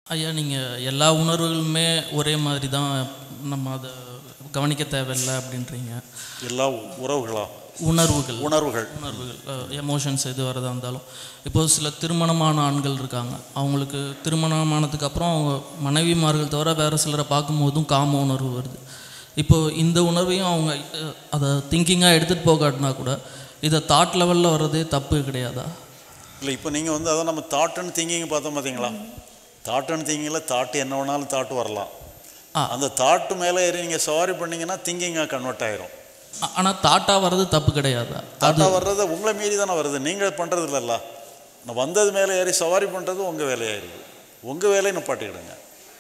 ஐயா நீங்கள் எல்லா உணர்வுகளுமே ஒரே மாதிரி தான் நம்ம அதை கவனிக்க தேவையில்லை அப்படின்றீங்க எல்லா உறவுகளா உணர்வுகள் உணர்வுகள் உணர்வுகள் எமோஷன்ஸ் எது வரதா இருந்தாலும் இப்போ சில திருமணமான ஆண்கள் இருக்காங்க அவங்களுக்கு திருமணமானதுக்கு அப்புறம் அவங்க மனைவிமார்கள் தவிர வேறு சிலரை பார்க்கும்போதும் காம உணர்வு வருது இப்போ இந்த உணர்வையும் அவங்க அஹ், அதை திங்கிங்காக எடுத்துகிட்டு போகாட்டினா கூட இதை தாட் லெவலில் வர்றதே தப்பு கிடையாதா இல்லை இப்போ நீங்கள் வந்து அதை நம்ம தாட்டுன்னு திங்கிங் பார்த்தோம் பார்த்தீங்களா தாட்டுன்னு திங்கிங்கில் தாட்டு என்ன வேணாலும் தாட்டு வரலாம் ஆ. அந்த தாட்டு மேலே ஏறி நீங்கள் சவாரி பண்ணீங்கன்னா திங்கிங்காக கன்வெர்ட் ஆயிரும் ஆனால் தாட்டாக வர்றது தப்பு கிடையாதா தாட்டா வர்றது உங்களை மீறி தானே வருது நீங்கள் பண்ணுறது இல்லைல்ல நான் வந்தது மேலே ஏறி சவாரி பண்ணுறது உங்கள் வேலையாயிருது உங்கள் வேலையை நிப்பாட்டிக்கிடுங்க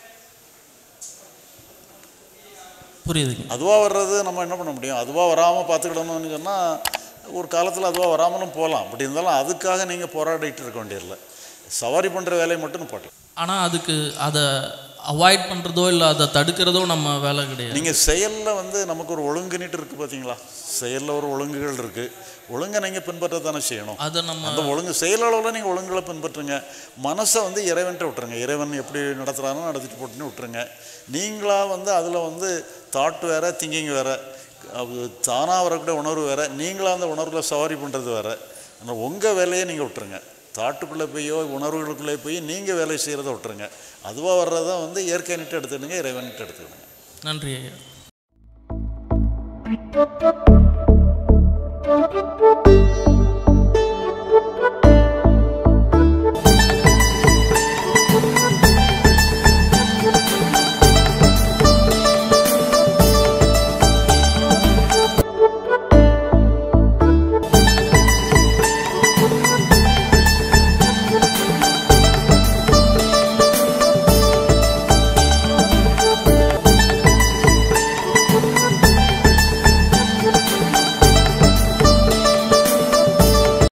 புரியுதுங்க அதுவாக வர்றது நம்ம என்ன பண்ண முடியும் அதுவாக வராமல் பார்த்துக்கிடணும்னு சொன்னால் ஒரு காலத்தில் அதுவாக வராமலும் போகலாம் அப்படி இருந்தாலும் அதுக்காக நீங்கள் போராடிட்டு இருக்க வேண்டியதில்லை சவாரி பண்ணுற வேலையை மட்டும் நிப்பாட்டு ஆனால் அதுக்கு அதை அவாய்ட் பண்ணுறதோ இல்லை அதை தடுக்கிறதோ நம்ம வேலை கிடையாது நீங்கள் செயலில் வந்து நமக்கு ஒரு ஒழுங்குனிட்டு இருக்குது பார்த்தீங்களா செயலில் ஒரு ஒழுங்குகள் இருக்குது ஒழுங்கை நீங்கள் பின்பற்ற தானே செய்யணும் அதை நம்ம அந்த ஒழுங்கு செயலளவில் நீங்கள் ஒழுங்குகளை பின்பற்றுங்க மனசை வந்து இறைவன்ட்ட விட்டுருங்க இறைவன் எப்படி நடத்துகிறானோ நடத்திட்டு போட்டுன்னு விட்டுருங்க நீங்களாக வந்து அதில் வந்து தாட் வேறு திங்கிங் வேறு அது தானாக வரக்கூடிய உணர்வு வேறு நீங்களாக அந்த உணர்வில் சவாரி பண்ணுறது வேறு ஆனால் உங்கள் வேலையை நீங்கள் விட்டுருங்க தாட்டுக்குள்ளே போயோ உணர்வுகளுக்குள்ளே போய் நீங்கள் வேலை செய்கிறத விட்டுருங்க அதுவாக வர்றதை வந்து இயற்கை நிட்டு எடுத்துக்கிடுங்க இறைவன் நிட்டு எடுத்துக்கிடுங்க நன்றி ஐயா Thank you.